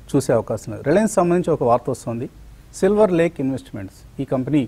చూసే అవకాశం లేదు రిలయన్స్ సంబంధించి ఒక వార్త వస్తుంది సిల్వర్ లేక్ ఇన్వెస్ట్మెంట్స్ ఈ company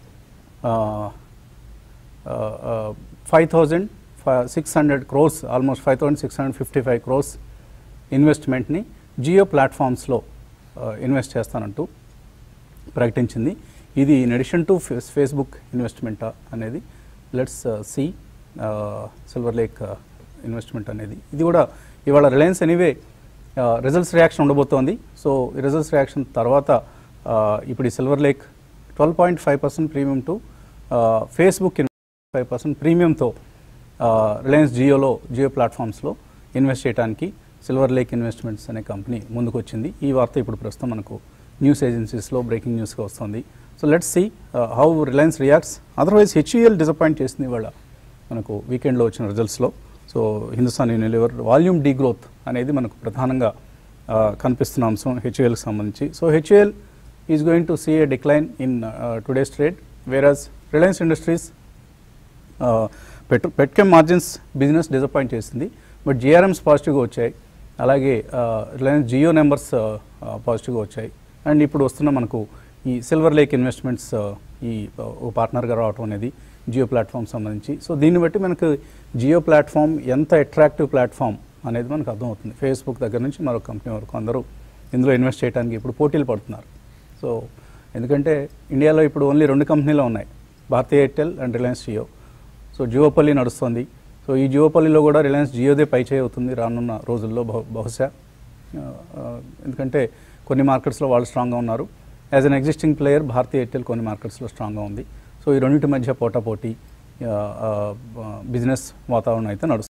five thousand six hundred crores almost five thousand six hundred fifty five crores ఇన్వెస్ట్మెంట్ని జియో ప్లాట్ఫామ్స్లో ఇన్వెస్ట్ చేస్తానంటూ ప్రకటించింది ఇది in addition to Facebook investment అనేది let's see silver lake investment అనేది ఇది కూడా ఇవాళ రిలయన్స్ ఎనీవే రిజల్ట్స్ రియాక్షన్ ఉండబోతోంది సో ఈ రిజల్ట్స్ రియాక్షన్ తర్వాత uh, ఇప్పుడు ఈ silver lake twelve point five percent premium to Facebook five percent ప్రీమియంతో రిలయన్స్ జియోలో జియో ప్లాట్ఫామ్స్లో ఇన్వెస్ట్ చేయడానికి సిల్వర్ లేక్ ఇన్వెస్ట్మెంట్స్ అనే కంపెనీ ముందుకు వచ్చింది ఈ వార్త ఇప్పుడు ప్రస్తుతం మనకు న్యూస్ ఏజెన్సీస్లో బ్రేకింగ్ న్యూస్గా వస్తుంది so let's see how Reliance reacts otherwise HUL disappoint చేసింది ఇవాళ మనకు వీకెండ్లో వచ్చిన రిజల్ట్స్లో so Hindustan Unilever volume degrowth అనేది మనకు ప్రధానంగా ఆ, కనిపిస్తున్న అంశం హెచ్యుఎల్కి సంబంధించి so HUL is going to see a decline in today's trade whereas Reliance Industries petro petchem margins business disappoint చేసింది బట్ జిఆర్ఎమ్స్ పాజిటివ్గా వచ్చాయి అలాగే రిలయన్స్ జియో నెంబర్స్ పాజిటివ్గా వచ్చాయి అండ్ ఇప్పుడు వస్తున్న మనకు ఈ సిల్వర్ లేక్ ఇన్వెస్ట్మెంట్స్ ఈ uh, ఓ పార్ట్నర్గా రావటం అనేది జియో ప్లాట్ఫామ్ సంబంధించి సో దీన్ని బట్టి మనకు జియో ప్లాట్ఫామ్ ఎంత అట్రాక్టివ్ ప్లాట్ఫామ్ అనేది మనకు అర్థమవుతుంది ఫేస్బుక్ దగ్గర నుంచి మరో కంపెనీ వరకు అందరూ ఇందులో ఇన్వెస్ట్ చేయడానికి ఇప్పుడు పోటీలు పడుతున్నారు సో ఎందుకంటే ఇండియాలో ఇప్పుడు ఓన్లీ రెండు కంపెనీలు ఉన్నాయి Bharti Airtel and Reliance Jio so జియోపల్లి నడుస్తుంది సో ఈ జియోపల్లిలో కూడా రిలయన్స్ జియోదే పై చేయి అవుతుంది రానున్న రోజుల్లో బహు బహుశా ఆ, ఆ, ఎందుకంటే కొన్ని మార్కెట్స్లో వాళ్ళు స్ట్రాంగ్గా ఉన్నారు యాజ్ అన్ ఎగ్జిస్టింగ్ ప్లేయర్ భారతీయ ఎయిర్టెల్ కొన్ని మార్కెట్స్లో స్ట్రాంగ్గా ఉంది సో ఈ రెండింటి మధ్య పోటాపోటీ బిజినెస్ వాతావరణం అయితే నడుస్తుంది